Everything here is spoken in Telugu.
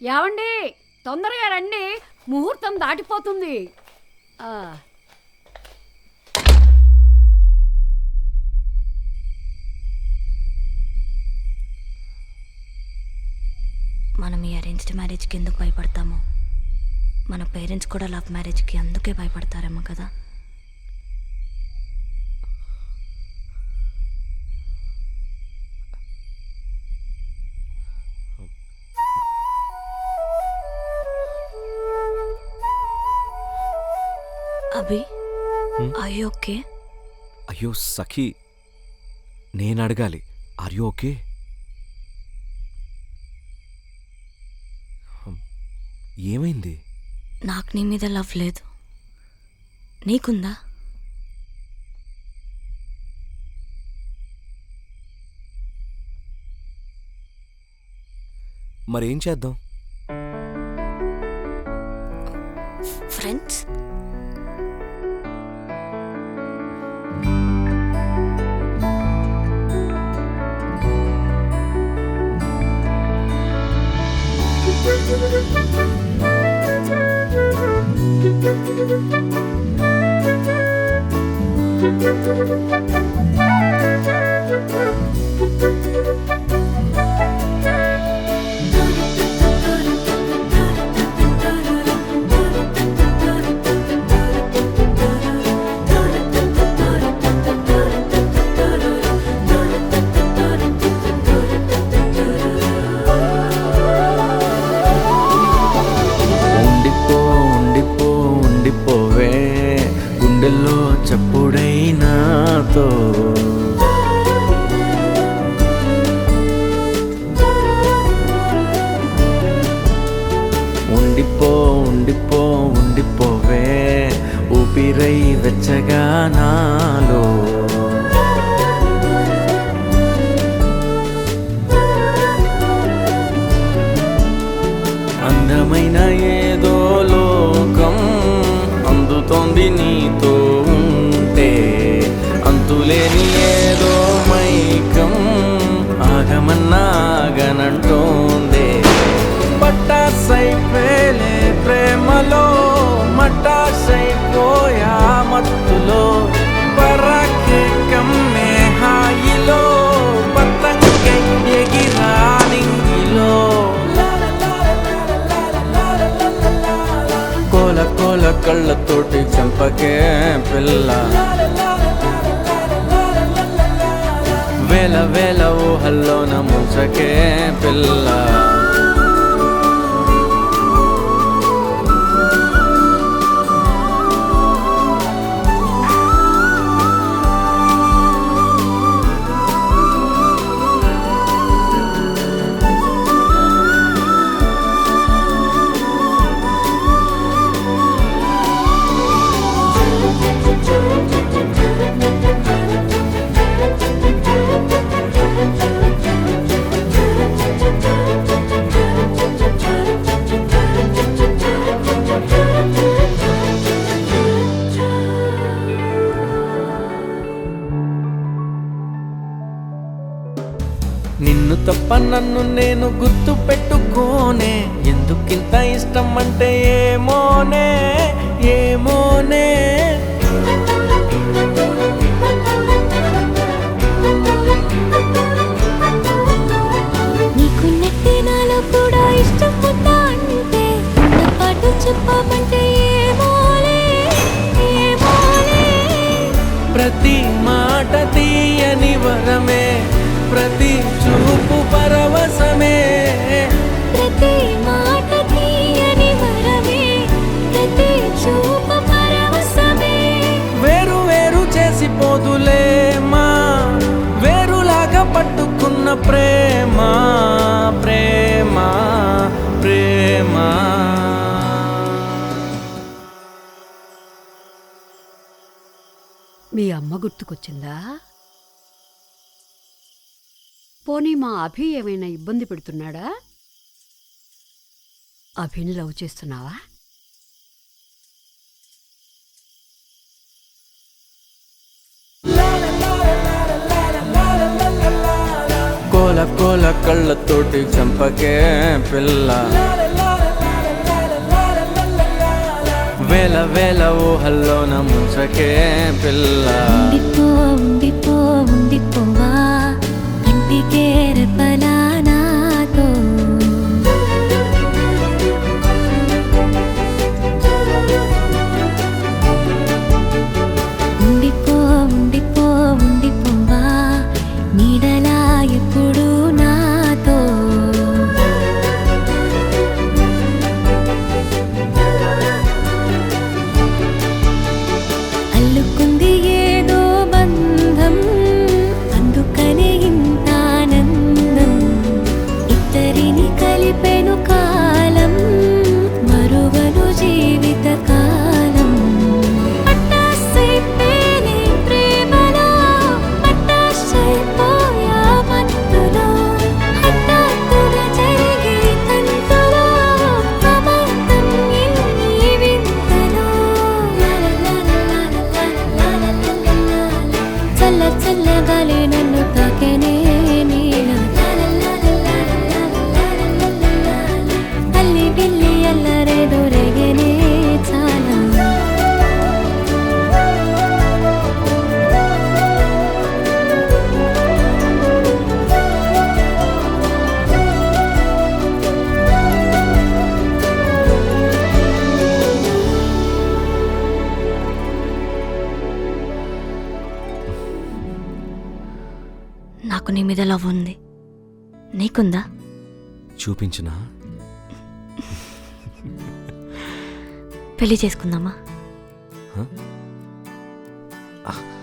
ఏమండి తొందరగా రండి ముహూర్తం దాటిపోతుంది ఆ, మనం ఈ అరేంజ్డ్ మ్యారేజ్కి ఎందుకు భయపడతామో మన పేరెంట్స్ కూడా లవ్ మ్యారేజ్కి అందుకే భయపడతారేమో కదా అభి అయ్యి ఓకే అయ్యో సఖీ నేను అడగాలి ఆర్ యూ ఓకే ఏమైంది నాకు నీ మీద లవ్ లేదు నీకుందా మరేం చేద్దాం ఫ్రెండ్స్ ఉండిపో ఉండిపో ఉండిపోవే గుండెల్లో చప్పుడైనాతో ఉండిపో ఉండిపో ఉండిపోవే ఊపిరై వెచ్చగా నాలో అందమైన ఏదో లోకం అందుతోంది నీతో ఉంటే అంతులేని ఏదో మైకం ఆగమన్నా ఆగనంటోందే పట్టాసైపోలే ప్రేమలో మట్టాసైపోయా మత్తులో పరాకే కమ్మే హాయిలో పతంగై ఎగిరా నింగిలో కోల కోల కళ్ళతోటి చంపకే పిల్ల వేల వేల ఊహల్లోన ముంచకే పిల్ల నిన్ను తప్ప నన్ను నేను గుర్తు పెట్టుకోనే ఎందుకింత ఇష్టం అంటే ఏమోనే ఏమోనే నీకు నెట్టి నాలో కూడా ఇష్టం ఉందా అంటే నా పాటు చెప్పమంటే ఏమోలే ఏమోలే ప్రతి మాట తీయని వరమే ప్రతి చూపు పరవశమే ప్రతి మాట తీయని వరమే ప్రతి చూపు పరవశమే వేరు వేరు చేసిపోదులే మా వేరులాగా పట్టుకున్న ప్రేమ ప్రేమ ప్రేమ మీ అమ్మ గుర్తుకొచ్చిందా పోనీ మా అభి ఏమైనా ఇబ్బంది పెడుతున్నాడా అభిని లవ్ చేస్తున్నావా కోల కోల కళ్ళతోటి చంపకే పిల్ల వేల వేల ఊహల్లోన ముంచకే పిల్ల ఉండిపో ఉండిపో ఉండిపోవా కంటికే రెప్పలా నాతో ఉండిపో ఉండిపో ఉండిపోవా నీడలా ఎప్పుడు నాతో అల్లుకుంది ఏదో బంధం అందుకనే ఇంత ఆనందం ఇద్దరిని కలిపెను కాలం మరువను జీవిత కాలం పట్టాసైపోయిని ప్రేమలో పట్టాసైపోయా మత్తులో హఠాత్తుగా జరిగే తంతులో అబద్ధం ఇన్ని వింతలో చల్ల చల్ల గాలి నన్ను తాకెనే నీలా అల్లి బిల్లి అల్లరే దొరగనే చాలా నాకు నీ మీద లవ్ ఉంది నీకుందా చూపించినా పెళ్లి చేసుకుందామా ఆ,